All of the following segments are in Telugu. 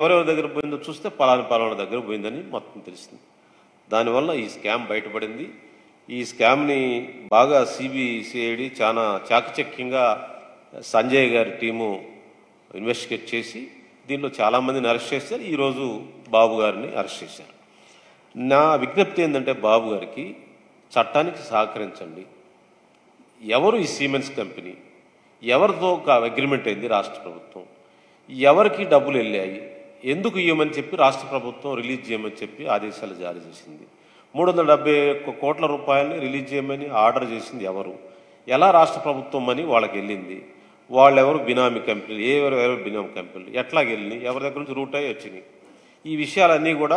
ఎవరెవరి దగ్గర పోయిందో చూస్తే పలానా పలానా దగ్గర పోయిందని మొత్తం తెలిసింది దానివల్ల ఈ స్కామ్ బయటపడింది ఈ స్కామ్ని బాగా సిబిసిఐడి చాలా చాకచక్యంగా సంజయ్ గారి టీము ఇన్వెస్టిగేట్ చేసి దీనిలో చాలామందిని అరెస్ట్ చేశారు ఈరోజు బాబు గారిని అరెస్ట్ చేశారు నా విజ్ఞప్తి ఏంటంటే బాబు గారికి చట్టానికి సహకరించండి ఎవరు ఈ సీమెన్స్ కంపెనీ ఎవరితో ఒక అగ్రిమెంట్ అయింది రాష్ట్ర ప్రభుత్వం ఎవరికి డబ్బులు వెళ్ళాయి ఎందుకు ఇవ్వమని చెప్పి రాష్ట్ర ప్రభుత్వం రిలీజ్ చేయమని చెప్పి ఆదేశాలు జారీ చేసింది మూడు వందల డెబ్బై ఒక్క కోట్ల రూపాయలని రిలీజ్ చేయమని ఆర్డర్ చేసింది ఎవరు ఎలా రాష్ట్ర ప్రభుత్వం అని వాళ్ళకి వెళ్ళింది వాళ్ళెవరు బినామీ కంపెనీలు ఎవరు ఎవరు బినామీ కంపెనీలు ఎట్లా వెళ్ళినాయి ఎవరి దగ్గర నుంచి రూట్ అయ్యి వచ్చినాయి ఈ విషయాలన్నీ కూడా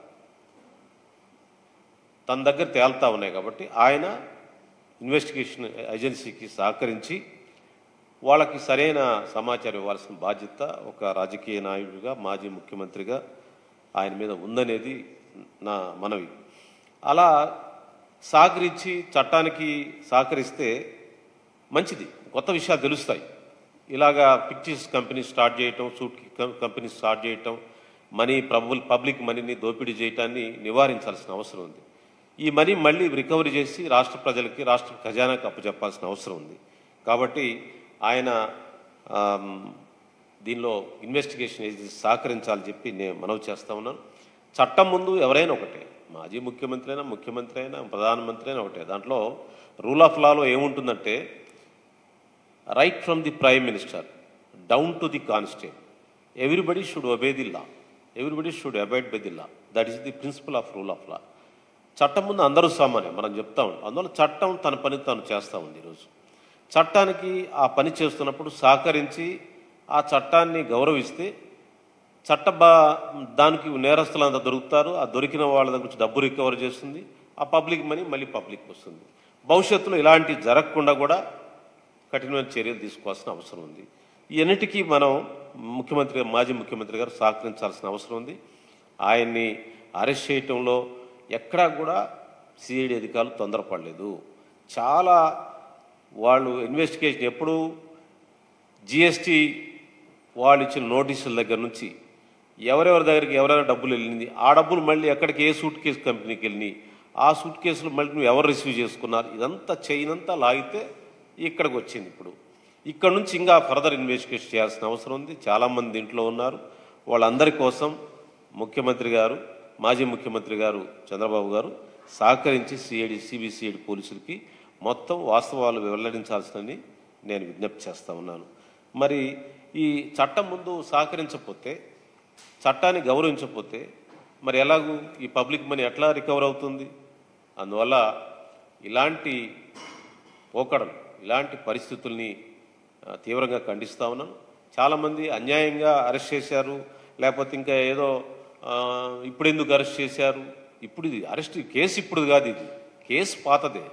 తన దగ్గర తేలుతా ఉన్నాయి కాబట్టి ఆయన ఇన్వెస్టిగేషన్ ఏజెన్సీకి సహకరించి వాళ్ళకి సరైన సమాచారం ఇవ్వాల్సిన బాధ్యత ఒక రాజకీయ నాయకుడిగా మాజీ ముఖ్యమంత్రిగా ఆయన మీద ఉందనేది నా మనవి అలా సహకరించి చట్టానికి సహకరిస్తే మంచిది కొత్త విషయాలు తెలుస్తాయి ఇలాగా పిక్చర్స్ కంపెనీ స్టార్ట్ చేయటం సూట్ కంపెనీ స్టార్ట్ చేయటం మనీ ప్రభుల్ పబ్లిక్ మనీని దోపిడీ చేయటాన్ని నివారించాల్సిన అవసరం ఉంది ఈ మనీ మళ్ళీ రికవరీ చేసి రాష్ట్ర ప్రజలకి రాష్ట్ర ఖజానాకి అప్పచెప్పాల్సిన అవసరం ఉంది కాబట్టి ఆయన ఆమ్, దీనిలో ఇన్వెస్టిగేషన్ ఏజెన్సీ సహకరించాలని చెప్పి నేను మనవి చేస్తా ఉన్నాను చట్టం ముందు ఎవరైనా ఒకటే మాజీ ముఖ్యమంత్రి అయినా ముఖ్యమంత్రి అయినా ప్రధానమంత్రి అయినా ఒకటే దాంట్లో రూల్ ఆఫ్ లాలో ఏముంటుందంటే right from the prime minister down to the constable everybody should obey the law everybody should abide by the law that is the principle of rule of law చట్టం ముందు అందరూ సామాన్యం మనం చెప్తా ఉంటాం అందువల్ల చట్టం తన పని తాను చేస్తూ ఉంది ఈరోజు చట్టానికి ఆ పని చేస్తున్నప్పుడు సహకరించి ఆ చట్టాన్ని గౌరవిస్తే చట్ట బా దానికి నేరస్తులంతా దొరుకుతారు ఆ దొరికిన వాళ్ళ దగ్గర నుంచి డబ్బు రికవర్ చేస్తుంది ఆ పబ్లిక్ మనీ మళ్ళీ పబ్లిక్ వస్తుంది భవిష్యత్తులో ఇలాంటి జరగకుండా కూడా కఠినమైన చర్యలు తీసుకోవాల్సిన అవసరం ఉంది ఇవన్నిటికీ మనం ముఖ్యమంత్రి మాజీ ముఖ్యమంత్రి గారు సహకరించాల్సిన అవసరం ఉంది ఆయన్ని అరెస్ట్ చేయటంలో ఎక్కడా కూడా సిఐడి అధికారులు తొందరపడలేదు చాలా వాళ్ళు ఇన్వెస్టిగేషన్ ఎప్పుడు జిఎస్టీ వాళ్ళు ఇచ్చిన నోటీసుల దగ్గర నుంచి ఎవరెవరి దగ్గరికి ఎవరైనా డబ్బులు వెళ్ళింది ఆ డబ్బులు మళ్ళీ ఎక్కడికి ఏ సూట్ కేసు కంపెనీకి వెళ్ళినాయి ఆ సూట్ కేసులు మళ్ళీ నువ్వు ఎవరు రిసీవ్ చేసుకున్నారు ఇదంతా చైనంతా లాగితే ఇక్కడికి వచ్చింది ఇప్పుడు ఇక్కడ నుంచి ఇంకా ఫర్దర్ ఇన్వెస్టిగేషన్ చేయాల్సిన అవసరం ఉంది చాలామంది దీంట్లో ఉన్నారు వాళ్ళందరి కోసం ముఖ్యమంత్రి గారు మాజీ ముఖ్యమంత్రి గారు చంద్రబాబు గారు సహకరించి సిఐడి సిబిసిఐడి పోలీసులకి మొత్తం వాస్తవాలు వెల్లడించాల్సిందని నేను విజ్ఞప్తి చేస్తా ఉన్నాను మరి ఈ చట్టం ముందు సహకరించకపోతే చట్టాన్ని గౌరవించకపోతే మరి ఎలాగూ ఈ పబ్లిక్ మనీ ఎట్లా రికవర్ అవుతుంది అందువల్ల ఇలాంటి పోకడలు ఇలాంటి పరిస్థితుల్ని ఆ, తీవ్రంగా ఖండిస్తా ఉన్నాను చాలామంది అన్యాయంగా అరెస్ట్ చేశారు లేకపోతే ఇంకా ఏదో ఆ, ఇప్పుడు ఎందుకు అరెస్ట్ చేశారు ఇప్పుడు ఇది అరెస్ట్ కేసు ఇప్పుడు కాదు ఇది కేసు పాతదే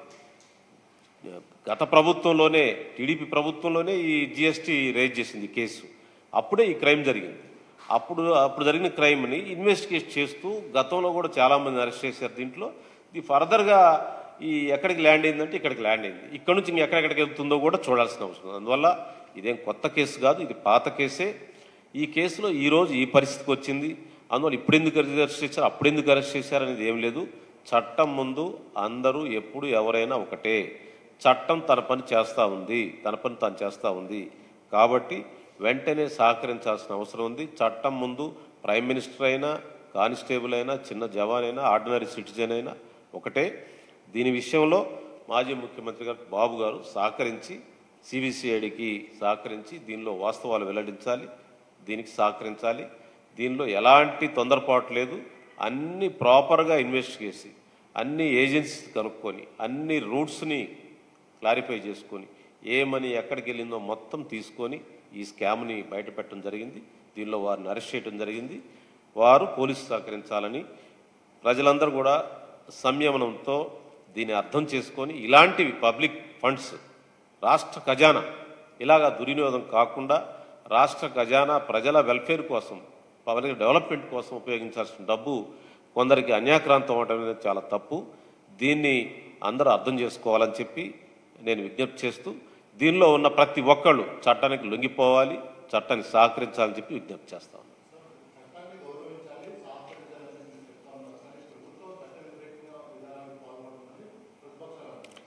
గత ప్రభుత్వంలోనే టీడీపీ ప్రభుత్వంలోనే ఈ జిఎస్టీ రేజ్ చేసింది ఈ కేసు అప్పుడే ఈ క్రైమ్ జరిగింది అప్పుడు అప్పుడు జరిగిన క్రైమ్ని ఇన్వెస్టిగేట్ చేస్తూ గతంలో కూడా చాలామంది అరెస్ట్ చేశారు దీంట్లో ఇది ఫర్దర్గా ఈ ఎక్కడికి ల్యాండ్ అయిందంటే ఇక్కడికి ల్యాండ్ అయింది ఇక్కడ నుంచి ఇంక ఎక్కడెక్కడికి వెళ్తుందో కూడా చూడాల్సిన అవసరం ఉంది. అందువల్ల ఇదేం కొత్త కేసు కాదు ఇది పాత కేసే ఈ కేసులో ఈ రోజు ఈ పరిస్థితికి వచ్చింది అందువల్ల ఇప్పుడు ఎందుకు అరెస్ట్ చేశారు అప్పుడు ఎందుకు అరెస్ట్ చేశారు అనేది ఏం లేదు చట్టం ముందు అందరూ ఎప్పుడు ఎవరైనా ఒకటే చట్టం తన పని చేస్తూ ఉంది తన పని తాను చేస్తూ ఉంది కాబట్టి వెంటనే సహకరించాల్సిన అవసరం ఉంది చట్టం ముందు ప్రైమ్ మినిస్టర్ అయినా కానిస్టేబుల్ అయినా చిన్న జవాన్ అయినా ఆర్డినరీ సిటిజన్ అయినా ఒకటే దీని విషయంలో మాజీ ముఖ్యమంత్రి గారు బాబు గారు సహకరించి సిబిసిఐడికి సహకరించి దీనిలో వాస్తవాలు వెల్లడించాలి దీనికి సహకరించాలి దీనిలో ఎలాంటి తొందరపాటు లేదు అన్ని ప్రాపర్గా ఇన్వెస్ట్ చేసి అన్ని ఏజెన్సీస్ కనుక్కొని అన్ని రూట్స్ని క్లారిఫై చేసుకొని ఏ మనీ ఎక్కడికి వెళ్ళిందో మొత్తం తీసుకొని ఈ స్కామ్ని బయటపెట్టడం జరిగింది దీనిలో వారిని అరెస్ట్ చేయడం జరిగింది వారు పోలీసు సహకరించాలని ప్రజలందరూ కూడా సంయమనంతో దీన్ని అర్థం చేసుకొని ఇలాంటివి పబ్లిక్ ఫండ్స్ రాష్ట్ర ఖజానా ఇలాగా దుర్వినియోగం కాకుండా రాష్ట్ర ఖజానా ప్రజల వెల్ఫేర్ కోసం పబ్లిక్ డెవలప్మెంట్ కోసం ఉపయోగించాల్సిన డబ్బు కొందరికి అన్యాక్రాంతం అవడం అనేది చాలా తప్పు దీన్ని అందరూ అర్థం చేసుకోవాలని చెప్పి నేను విజ్ఞప్తి చేస్తూ దీనిలో ఉన్న ప్రతి ఒక్కళ్ళు చట్టానికి లొంగిపోవాలి చట్టానికి సహకరించాలని చెప్పి విజ్ఞప్తి చేస్తాను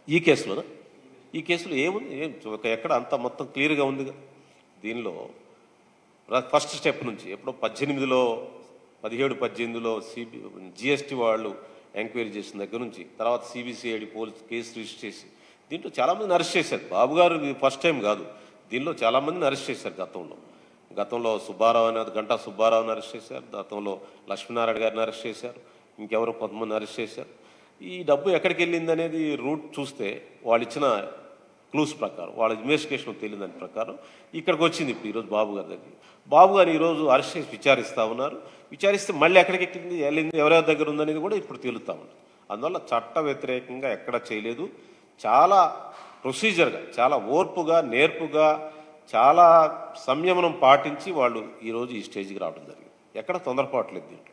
ఈ కేసులోనా ఈ కేసులో ఏముంది ఏం ఒక ఎక్కడ అంత మొత్తం క్లియర్గా ఉందిగా దీనిలో ర- ఫస్ట్ స్టెప్ నుంచి ఎప్పుడో పద్దెనిమిదిలో పదిహేడు పద్దెనిమిదిలో సిబి జిఎస్టీ వాళ్ళు ఎంక్వైరీ చేసిన దగ్గర నుంచి తర్వాత సిబిసిఐడి పోలీస్ కేసు రిజిస్టర్ చేసి దీంట్లో చాలామందిని అరెస్ట్ చేశారు బాబు గారు ఇది ఫస్ట్ టైం కాదు దీనిలో చాలామందిని అరెస్ట్ చేశారు గతంలో గతంలో సుబ్బారావు అనేది గంటా సుబ్బారావుని అరెస్ట్ చేశారు గతంలో లక్ష్మీనారాయణ గారిని అరెస్ట్ చేశారు ఇంకెవరో కొంతమంది అరెస్ట్ చేశారు ఈ డబ్బు ఎక్కడికి వెళ్ళింది అనేది రూట్ చూస్తే వాళ్ళు ఇచ్చిన క్లూస్ ప్రకారం వాళ్ళ ఇన్వెస్టిగేషన్ తెలియని దాని ప్రకారం ఇక్కడికి వచ్చింది ఇప్పుడు ఈరోజు బాబు గారి దగ్గర బాబు గారిని ఈరోజు అరెస్ట్ చేసి విచారిస్తూ ఉన్నారు విచారిస్తే మళ్ళీ ఎక్కడికి ఎక్కింది వెళ్ళింది ఎవరెవరి దగ్గర ఉందనేది కూడా ఇప్పుడు తేలుతా ఉంది అందువల్ల చట్ట వ్యతిరేకంగా ఎక్కడ చేయలేదు చాలా ప్రొసీజర్గా చాలా ఓర్పుగా నేర్పుగా చాలా సంయమనం పాటించి వాళ్ళు ఈరోజు ఈ స్టేజ్కి రావడం జరిగింది ఎక్కడ తొందరపాట్లేదు దీంట్లో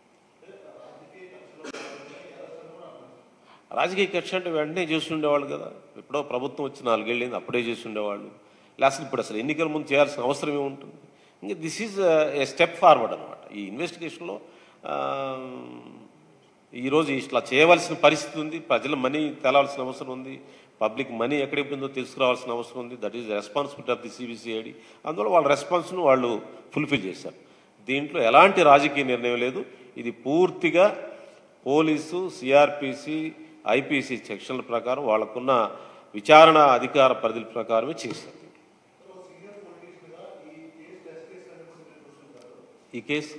రాజకీయ కక్ష అంటే వెంటనే చేసి ఉండేవాళ్ళు కదా ఎప్పుడో ప్రభుత్వం వచ్చి నాలుగేళ్ళైంది అప్పుడే చేసి ఉండేవాళ్ళు లేకపోతే ఇప్పుడు అసలు ఎన్నికల ముందు చేయాల్సిన అవసరం ఏముంటుంది ఇంకా this is a step forward అనమాట ఈ ఇన్వెస్టిగేషన్లో ఈరోజు ఇట్లా చేయవలసిన పరిస్థితి ఉంది ప్రజల మనీ తేలాల్సిన అవసరం ఉంది పబ్లిక్ మనీ ఎక్కడికి పోయిందో తీసుకురావాల్సిన అవసరం ఉంది that is responsibility of the CBCID అందువల్ల వాళ్ళ రెస్పాన్స్ను వాళ్ళు ఫుల్ఫిల్ చేశారు దీంట్లో ఎలాంటి రాజకీయ నిర్ణయం లేదు ఇది పూర్తిగా పోలీసు సిఆర్పిసి ఐపీసీ సెక్షన్ల ప్రకారం వాళ్ళకున్న విచారణ అధికార పరిధుల ప్రకారమే చేశారు ఈ కేసు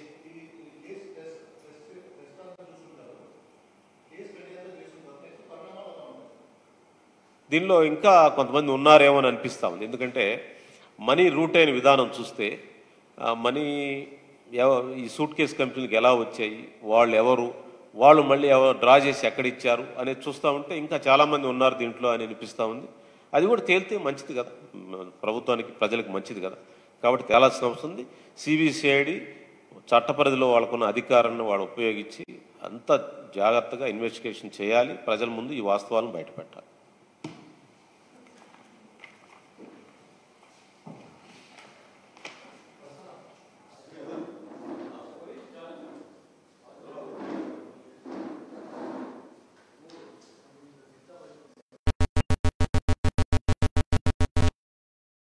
దీనిలో ఇంకా కొంతమంది ఉన్నారేమో అని అనిపిస్తా ఉంది ఎందుకంటే మనీ రూట్ అయిన విధానం చూస్తే ఆ మనీ ఎవ- ఈ సూట్ కేస్ కంపెనీలకు ఎలా వచ్చాయి వాళ్ళు ఎవరు వాళ్ళు మళ్ళీ ఎవరు డ్రా చేసి ఎక్కడ ఇచ్చారు అనేది చూస్తూ ఉంటే ఇంకా చాలామంది ఉన్నారు దీంట్లో అని అనిపిస్తూ ఉంది అది కూడా తేలితే మంచిది కదా మ- ప్రభుత్వానికి ప్రజలకు మంచిది కదా కాబట్టి తేలాల్సిన అవసరం ఉంది సిబిసిఐడి చట్టపరిధిలో వాళ్ళకున్న అధికారాన్ని వాళ్ళు ఉపయోగించి అంత జాగ్రత్తగా ఇన్వెస్టిగేషన్ చేయాలి ప్రజల ముందు ఈ వాస్తవాలను బయటపెట్టాలి